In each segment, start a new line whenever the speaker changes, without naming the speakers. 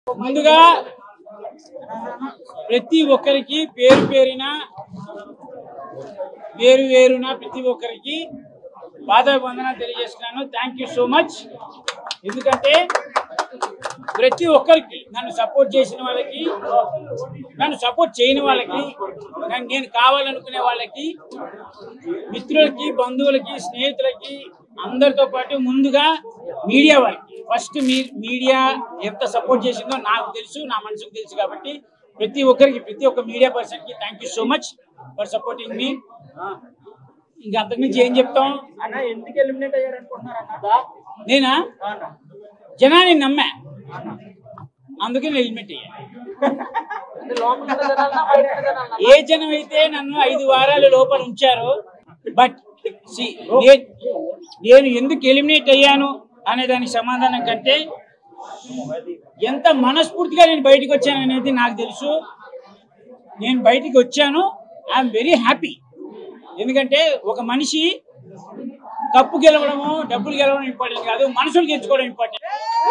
ముందుగా ప్రతి ఒక్కరికి పేరు పేరిన వేరు వేరున ప్రతి ఒక్కరికి పాదాభివందన తెలియజేస్తున్నాను థ్యాంక్ యూ సో మచ్ ఎందుకంటే ప్రతి ఒక్కరికి నన్ను సపోర్ట్ చేసిన వాళ్ళకి నన్ను సపోర్ట్ చేయని వాళ్ళకి నన్ను నేను కావాలనుకునే వాళ్ళకి మిత్రులకి బంధువులకి స్నేహితులకి అందరితో పాటు ముందుగా మీడియా వాళ్ళకి ఫస్ట్ మీ మీడియా ఎంత సపోర్ట్ చేసిందో నాకు తెలుసు నా మనసుకు తెలుసు కాబట్టి ప్రతి ఒక్కరికి ప్రతి ఒక్క మీడియా పర్సన్ కి thank you so much for supporting మీ ఇంకా అంతకుమించి ఏం చెప్తాం
అన్న ఎందుకు ఎలిమినేట్ అయ్యారు అనుకుంటున్నారన్న
నేనా జనాన్ని నమ్మా అందుకే నేను హెల్మెట్ అయ్యా
అంటే లోపల ఉన్న జనాలనా, బయట ఉన్న జనాలనా?
ఏ జనం అయితే నన్ను ఐదు వారాల లోపల ఉంచారో బట్ see, నే- నేను ఎందుకు ఎలిమినేట్ అయ్యాను అనే దానికి సమాధానం కంటే ఎంత మనస్ఫూర్తిగా నేను బయటికి వచ్చాను అనేది నాకు తెలుసు నేను బయటికి వచ్చాను ఐఎమ్ వెరీ హ్యాపీ ఎందుకంటే ఒక మనిషి కప్పు గెలవడము డబ్బులు గెలవడం ఇంపార్టెంట్ కాదు మనుషులు గెలుచుకోవడం ఇంపార్టెంట్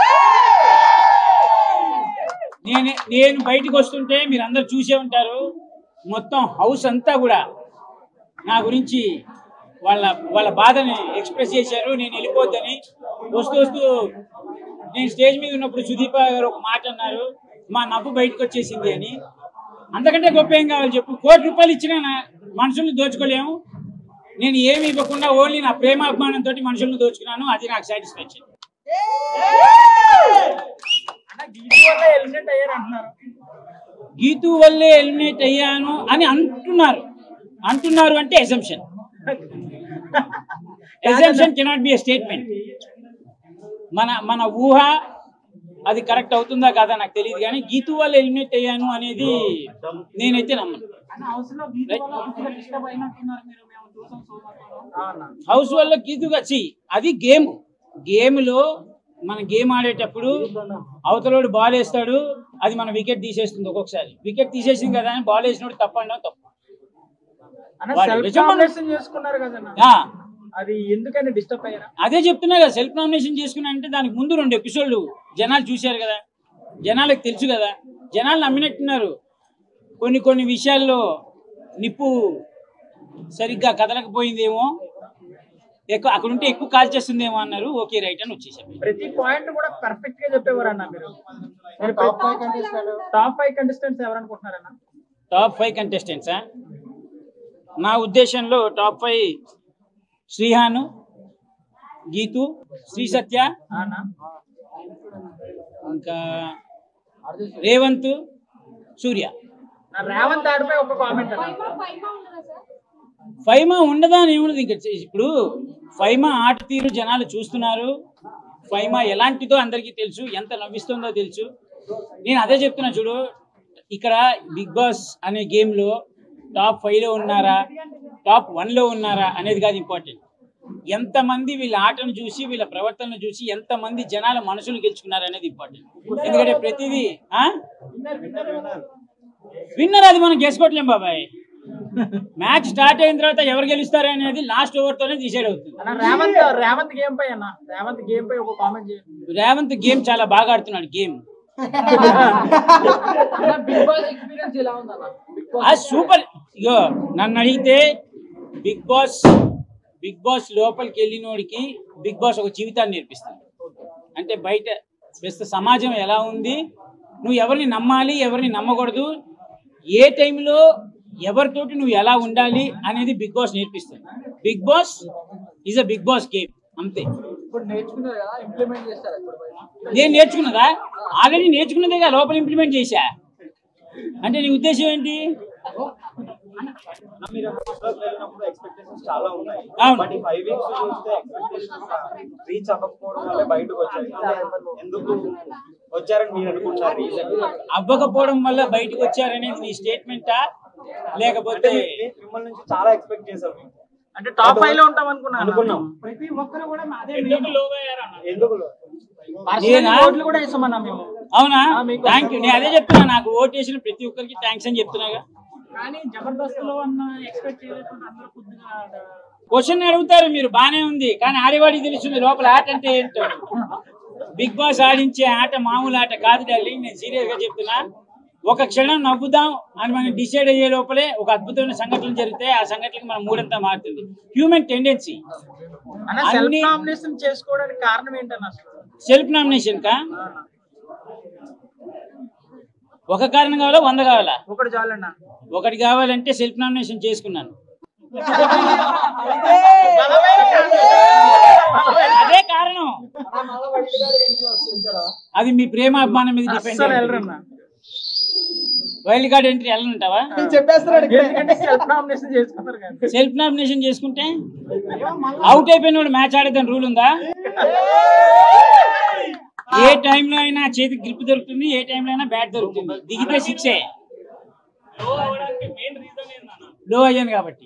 నేను నేను బయటకు వస్తుంటే మీరు అందరు చూసే ఉంటారు మొత్తం హౌస్ అంతా కూడా నా గురించి వాళ్ళ వాళ్ళ బాధని ఎక్స్ప్రెస్ చేశారు నేను వెళ్ళిపోద్దని వస్తూ వస్తూ నేను స్టేజ్ మీద ఉన్నప్పుడు సుదీప గారు ఒక మాట అన్నారు మా నవ్వు బయటకు వచ్చేసింది అని అంతకంటే గొప్ప ఏం కావాలి చెప్పు కోటి రూపాయలు ఇచ్చినా నా మనుషుల్ని దోచుకోలేము నేను ఏమి ఇవ్వకుండా ఓన్లీ నా ప్రేమాభిమానంతో మనుషుల్ని దోచుకున్నాను అది నాకు సాటిస్ఫాక్షన్
అన్న గీతి వల్ల ఎలిమినేట్ అయ్యారు అంటున్నారు
గీతు వల్లే ఎలిమినేట్ అయ్యాను అని అంటున్నారు అంటున్నారు అంటే assumption assumption cannot be a statement మన మన ఊహ అది కరెక్ట్ అవుతుందా కాదా నాకు తెలియదు కానీ గీతు వల్ల ఎలిమినేట్ అయ్యాను అనేది నేనైతే నమ్మను
అన్న హౌస్ లో గీతి వల్ల కొద్దిగా డిస్టర్బ్ అయినట్టున్నారు మీరు మేము చూసాం సోమవారం అన్న
హౌస్ వల్ల గీతుగా చి అది గేమ్ గేమ్ లో మన గేమ్ ఆడేటప్పుడు అవతలోడు బాల్ వేస్తాడు అది మన వికెట్ తీసేస్తుంది ఒక్కొక్కసారి వికెట్ తీసేసింది కదా అని బాల్ వేసినోడు తప్పండి తప్పు
అన్న
వాడి
సెల్ఫ్
నిజం మన-
నామినేషన్ చేసుకున్నారు కదన్న
ఆ,
అది ఎందుకని డిస్టర్బ్ అయ్యారా
అదే చెప్తున్నా కదా సెల్ఫ్ నామినేషన్ చేసుకున్నా అంటే దానికి ముందు రెండు ఎపిసోడ్లు జనాలు చూశారు కదా జనాలకు తెలుసు కదా జనాలు నమ్మినట్టున్నారు కొన్ని కొన్ని విషయాల్లో నిప్పు సరిగ్గా కదలకపోయిందేమో ఎక్కువ అక్కడ ఉంటే ఎక్కువ కాల్ చేస్తుందేమో అన్నారు ఓకే రైట్ అని వచ్చేసాం
ప్రతి పాయింట్ కూడా పర్ఫెక్ట్ గా చెప్పేవారు అన్న మీరు top five contestant top five contestants ఎవరు అనుకుంటున్నారన్న
టాప్ ఫైవ్ కంటెస్టెంట్సా నా ఉద్దేశంలో టాప్ ఫైవ్ శ్రీహాను గీతు శ్రీ సత్య
ఆ అన్న
ఇంకా రేవంత్ సూర్య
నా రేవంత్ ఆడిపై ఒక కామెంట్ అన్న
ఫైమా ఉండదా అని ఏముండదు ఇంకా చే- ఇప్పుడు ఫైమా ఆట తీరు జనాలు చూస్తున్నారు ఫైమా ఎలాంటిదో అందరికీ తెలుసు ఎంత నవ్విస్తుందో తెలుసు నేను అదే చెప్తున్నా చూడు ఇక్కడ బిగ్ బాస్ అనే గేమ్లో టాప్ ఫైవ్లో ఉన్నారా టాప్ వన్లో ఉన్నారా అనేది కాదు ఇంపార్టెంట్ ఎంతమంది వీళ్ళ ఆటను చూసి వీళ్ళ ప్రవర్తనను చూసి ఎంతమంది జనాల మనసులు గెలుచుకున్నారు అనేది ఇంపార్టెంట్ ఎందుకంటే ప్రతిదీ విన్నర్ అది మనం గెలుచుకోవట్లేం బాబాయ్ మ్యాచ్ స్టార్ట్ అయిన తర్వాత ఎవరు గెలుస్తారు అనేది లాస్ట్ ఓవర్ తోనే డిసైడ్ అవుతుంది
అన్న రేవంత్ రేవంత్ గేమ్ పై అన్న రేవంత్ గేమ్ పై ఒక కామెంట్ చేయండి
రేవంత్ గేమ్ చాలా బాగా ఆడుతున్నాడు గేమ్
బిగ్ బాస్ ఎక్స్పీరియన్స్ ఎలా ఉందన్న బిగ్
ఆ సూపర్ ఇగో నన్ను అడిగితే బిగ్ బాస్ బిగ్ బాస్ లోపలికి వెళ్ళినోడికి బిగ్ బాస్ ఒక జీవితాన్ని నేర్పిస్తుంది అంటే బయట ప్రస్తుత సమాజం ఎలా ఉంది నువ్వు ఎవరిని నమ్మాలి ఎవరిని నమ్మకూడదు ఏ టైంలో ఎవరితోటి నువ్వు ఎలా ఉండాలి అనేది బిగ్ బాస్ నేర్పిస్తుంది Big Boss is a Big Boss game అంతే
ఇప్పుడు నేర్చుకున్నారు కదా ఇంప్లిమెంట్ చేస్తారు ఇప్పుడు
నేను నేర్చుకున్నదా ఆల్రెడీ నేర్చుకున్నదేగా లోపల ఇంప్లిమెంట్ చేశా అంటే నీ ఉద్దేశం ఏంటి
మీరు హౌస్లోకి వెళ్ళినప్పుడు ఎక్స్పెక్టేషన్స్ చాలా ఉన్నాయి
అవును.
బట్ ఈ ఫైవ్ వీక్స్ చూస్తే ఎక్స్పెక్టేషన్స్ రీచ్ అవ్వకపోవడం వల్లే బయటకు వచ్చాయి ఎందుకు వచ్చారని మీరు అనుకుంటున్నారు రీజన్
అవ్వకపోవడం వల్ల బయటకు వచ్చారనేది నీ స్టేట్మెంటా లేకపోతే
మిమ్మల్ని నుంచి చాలా ఎక్స్పెక్ట్ చేసాం మేము.
అంటే టాప్ ఫైవ్ లో ఉంటాం అనుకున్నాను
అనుకున్నాం
ప్రతి ఒక్కరు కూడా అదే
ఎందుకు low అయ్యారన్న?
ఎందుకు
నేనా?
ఓట్లు కూడా వేసామన్నా మేము
అవునా
ఆ, మీకు
థ్యాంక్ యూ నేను అదే చెప్తున్నా నాకు ఓటు వేసిన ప్రతి ఒక్కరికి థ్యాంక్స్ అని చెప్తున్నాగా
కానీ జబర్దస్త్ లో అన్న ఎక్స్పెక్ట్ చేయలేకుండా అందరూ కొద్దిగా
క్వశ్చన్ అడుగుతారు మీరు బానే ఉంది కానీ ఆడేవాడికి తెలుస్తుంది లోపల ఆట అంటే ఏంటో బిగ్ బాస్ ఆడించే ఆట మామూలు ఆట కాదు డార్లింగ్ నేను సీరియస్ గా చెప్తున్నా ఒక క్షణం నవ్వుదాం అని మనం డిసైడ్ అయ్యే లోపలే ఒక అద్భుతమైన సంఘటనలు జరిగితే ఆ సంఘటనకి మన మూడంతా మారుతుంది హ్యూమన్ టెండెన్సీ
అన్న సెల్ఫ్
అన్ని-
నామినేషన్ చేసుకోవడానికి కారణం ఏంటన్న అసలు
సెల్ఫ్ నామినేషన్ కా ఒక కారణం కావాలా వంద కావాలా
ఒకటి చాలన్న
ఒకటి కావాలంటే సెల్ఫ్ నామినేషన్ చేసుకున్నాను అదే కారణం అది మీ ప్రేమ అభిమానం మీద డిపెండ్
అస్సలు వెళ్ళరన్న
వైల్డ్ కార్డ్ ఎంట్రీ వెళ్ళనుంటావా
ఎందుకంటే సెల్ఫ్ నామినేషన్ చేసుకున్నారు కానీ
సెల్ఫ్ నామినేషన్ చేసుకుంటే అవుట్ అయిపోయిన వాడు మ్యాచ్ ఆడేదని రూల్ ఉందా ఏ టైంలో అయినా చేతికి గ్రిప్ దొరుకుతుంది ఏ టైంలో అయినా బ్యాట్ దొరుకుతుంది దిగితే సిక్సే లో అయ్యాను కాబట్టి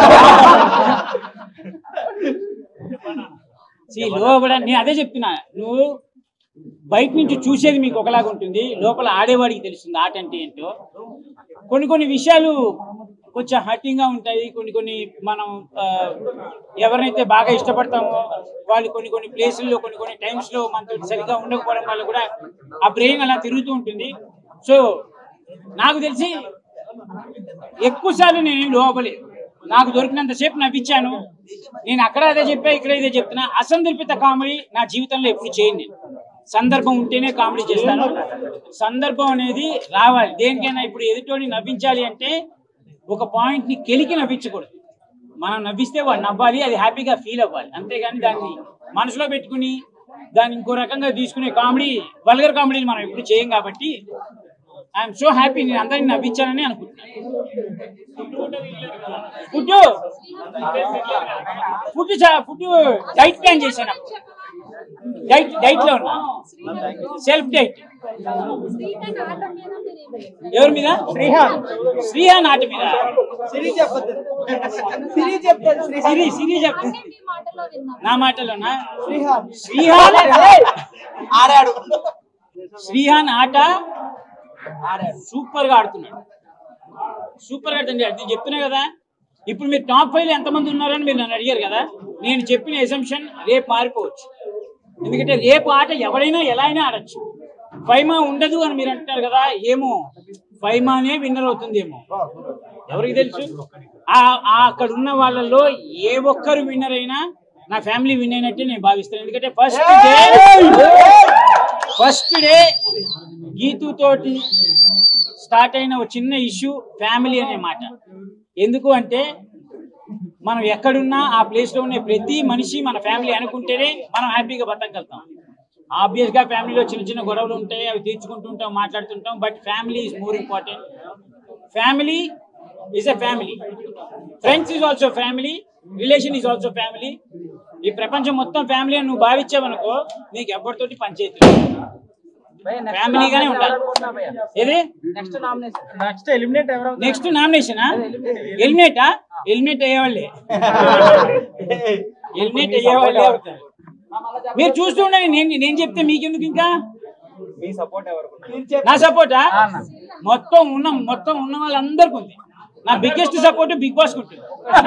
See, లో అవ్వడా నేను అదే చెప్తున్నా నువ్వు బయట నుంచి చూసేది మీకు ఒకలాగా ఉంటుంది లోపల ఆడేవాడికి తెలుస్తుంది ఆట అంటే ఏంటో కొన్ని కొన్ని విషయాలు కొంచెం హర్టింగ్ గా ఉంటాయి కొన్ని కొన్ని మనం ఆ, ఎవరినైతే బాగా ఇష్టపడతామో వాళ్ళు కొన్ని కొన్ని ప్లేసుల్లో కొన్ని కొన్ని టైమ్స్ లో మనతో సరిగ్గా ఉండకపోవడం వల్ల కూడా ఆ బ్రెయిన్ అలా తిరుగుతూ ఉంటుంది సో నాకు తెలిసి ఎక్కువ సార్లు నేను లోపలేదు నాకు దొరికినంత సేపు నవ్వించాను నేను అక్కడ అదే చెప్పా ఇక్కడ ఇదే చెప్తున్నా అసందర్భిత కామెడీ నా జీవితంలో ఎప్పుడు చేయను నేను సందర్భం ఉంటేనే కామెడీ చేస్తాను సందర్భం అనేది రావాలి దేనికైనా ఇప్పుడు ఎదుటోని నవ్వించాలి అంటే ఒక పాయింట్ ని కెలికి నవ్వించకూడదు మనం నవ్విస్తే వాడు నవ్వాలి అది హ్యాపీగా ఫీల్ అవ్వాలి అంతేగాని దాన్ని మనసులో పెట్టుకుని దాన్ని ఇంకో రకంగా తీసుకునే కామెడీ వల్గర్ కామెడీని మనం ఎప్పుడు చేయం కాబట్టి ఐఎమ్ సో హ్యాపీ నేను అందరిని నవ్వించానని అనుకుంటున్నాను food food food diet plan చేశాను డైట్ డైట్ లో ఉన్నా సెల్ఫ్ డైట్ ఎవరి మీద శ్రీహాన్ శ్రీహాన్ ఆట మీద సిరి సిరి చెప్తుంది నా మాటలోనా శ్రీహాన్
ఆడాడు
శ్రీహాన్ ఆట సూపర్ గా ఆడుతున్నాడు సూపర్ గా ఆడుతుంది నేను చెప్తున్నా కదా ఇప్పుడు మీరు టాప్ ఫైవ్ ఎంతమంది ఉన్నారని మీరు నన్ను అడిగారు కదా నేను చెప్పిన ఎసంప్షన్ రేపు మారిపోవచ్చు ఎందుకంటే రేపు ఆట ఎవరైనా ఎలా అయినా ఆడచ్చు ఫైమా ఉండదు అని మీరు అంటున్నారు కదా ఏమో ఫైమానే విన్నర్ అవుతుందేమో ఎవరికి తెలుసు ఆ ఆ అక్కడ ఉన్న వాళ్ళలో ఏ ఒక్కరు విన్నర్ అయినా నా ఫ్యామిలీ విన్ అయినట్టే నేను భావిస్తాను ఎందుకంటే first day first day Geethu తోటి స్టార్ట్ అయిన ఒక చిన్న ఇష్యూ ఫ్యామిలీ అనే మాట ఎందుకు అంటే మనం ఎక్కడున్నా ఆ ప్లేస్ లో ఉన్న ప్రతి మనిషి మన ఫ్యామిలీ అనుకుంటేనే మనం హ్యాపీగా బతకగలుగుతాం ఆబ్వియస్ గా ఫ్యామిలీలో చిన్న చిన్న గొడవలు ఉంటాయి అవి తీర్చుకుంటుంటాం మాట్లాడుతుంటాం but family is more important family is a family friends is also family relation is also family ఈ ప్రపంచం మొత్తం ఫ్యామిలీ అని నువ్వు భావించావనుకో నీకు ఎవరితోటి పంచాయతీ ఫ్యామిలీగానే ఉండాలి ఏది
నెక్స్ట్ నామినేషన్ నెక్స్ట్ ఎలిమినేట్ ఎవరు
నెక్స్ట్ నామినేషనా ఎలిమినేటా ఎలిమినేట్ అయ్యేవాళ్ళే ఎలిమినేట్ అయ్యేవాళ్ళే అవుతారు మీరు చూస్తూ ఉండండి నేను నేను చెప్తే మీకెందుకు ఇంకా
మీ సపోర్ట్ ఎవరు
నా సపోర్టా మొత్తం ఉన్న మొత్తం ఉన్న వాళ్ళందరికీ ఉంది నా బిగ్గెస్ట్ సపోర్ట్ బిగ్ బాస్ ఉంటుంది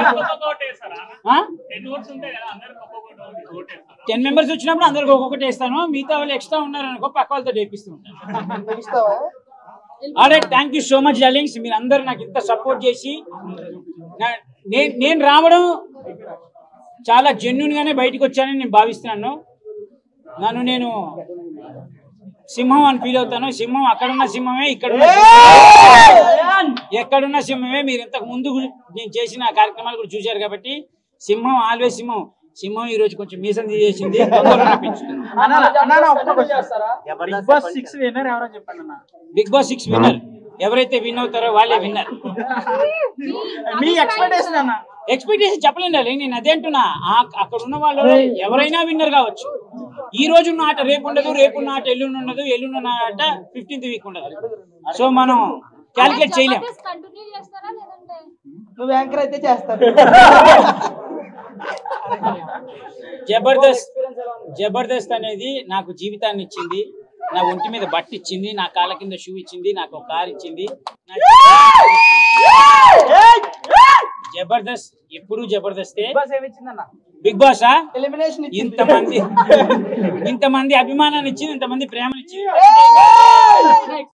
టెన్ మెంబర్స్ వచ్చినప్పుడు అందరికి ఒక్కొక్కటి వేస్తాను మిగతా వాళ్ళు ఎక్స్ట్రా ఉన్నారనుకో పక్క వాళ్ళతో వేపిస్తూ ఉంటాను
ఇస్తావా
already thank you so much darlings మీరు అందరు నాకు ఇంత సపోర్ట్ చేసి నా- నేను నేను రావడం చాలా జెన్యున్ గానే బయటకు వచ్చానని నేను భావిస్తున్నాను నన్ను నేను సింహం అని ఫీల్ అవుతాను సింహం అక్కడున్న సింహమే ఇక్కడ ఎక్కడున్న సింహమే మీరు ఇంతకు ముందు గు- నేను చేసిన కార్యక్రమాలు కూడా చూశారు కాబట్టి సింహం ఆల్వేస్ సింహం సింహం ఈ రోజు కొంచెం మీసం తీసేసింది తొందరగా పెంచుతుంది
బిగ్ బాస్ సిక్స్ విన్నర్ ఎవరో చెప్పండి అన్న
బిగ్ బాస్ సిక్స్ విన్నర్ ఎవరైతే విన్ అవుతారో వాళ్ళే విన్నర్
మీ ఎక్స్పెక్టేషన్ అన్న
ఎక్స్పెక్టేషన్ చెప్పలేండి నేను అదే అంటున్నా ఆ- అక్కడ ఉన్న వాళ్ళు ఎవరైనా విన్నర్ కావచ్చు ఈ రోజు ఉన్న ఆట రేపు ఉండదు రేపు ఉన్న ఆట ఎల్లుండి ఉండదు ఎల్లుండి ఉన్న ఆట ఫిఫ్టీన్త్ వీక్ ఉండదు సో మనం క్యాలిక్యులేట్ చేయలేం
కంటిన్యూ చేస్తారా లేదంటే
నువ్వు యాంకర్ అయితే చేస్తాను
జబర్దస్త్ జబర్దస్త్ అనేది నాకు జీవితాన్ని ఇచ్చింది నా ఒంటి మీద బట్ట ఇచ్చింది నా కాళ్ళ కింద షూ ఇచ్చింది నాకు ఒక కార్ ఇచ్చింది నా జబర్దస్త్ ఎప్పుడు జబర్దస్తే
బస్ ఏమిచ్చిందన్న
బిగ్ బాస్ ఆ
ఎలిమినేషన్
ఇంతమంది ఇంతమంది అభిమానాన్ని ఇచ్చింది ఇంతమంది ప్రేమనిచ్చింది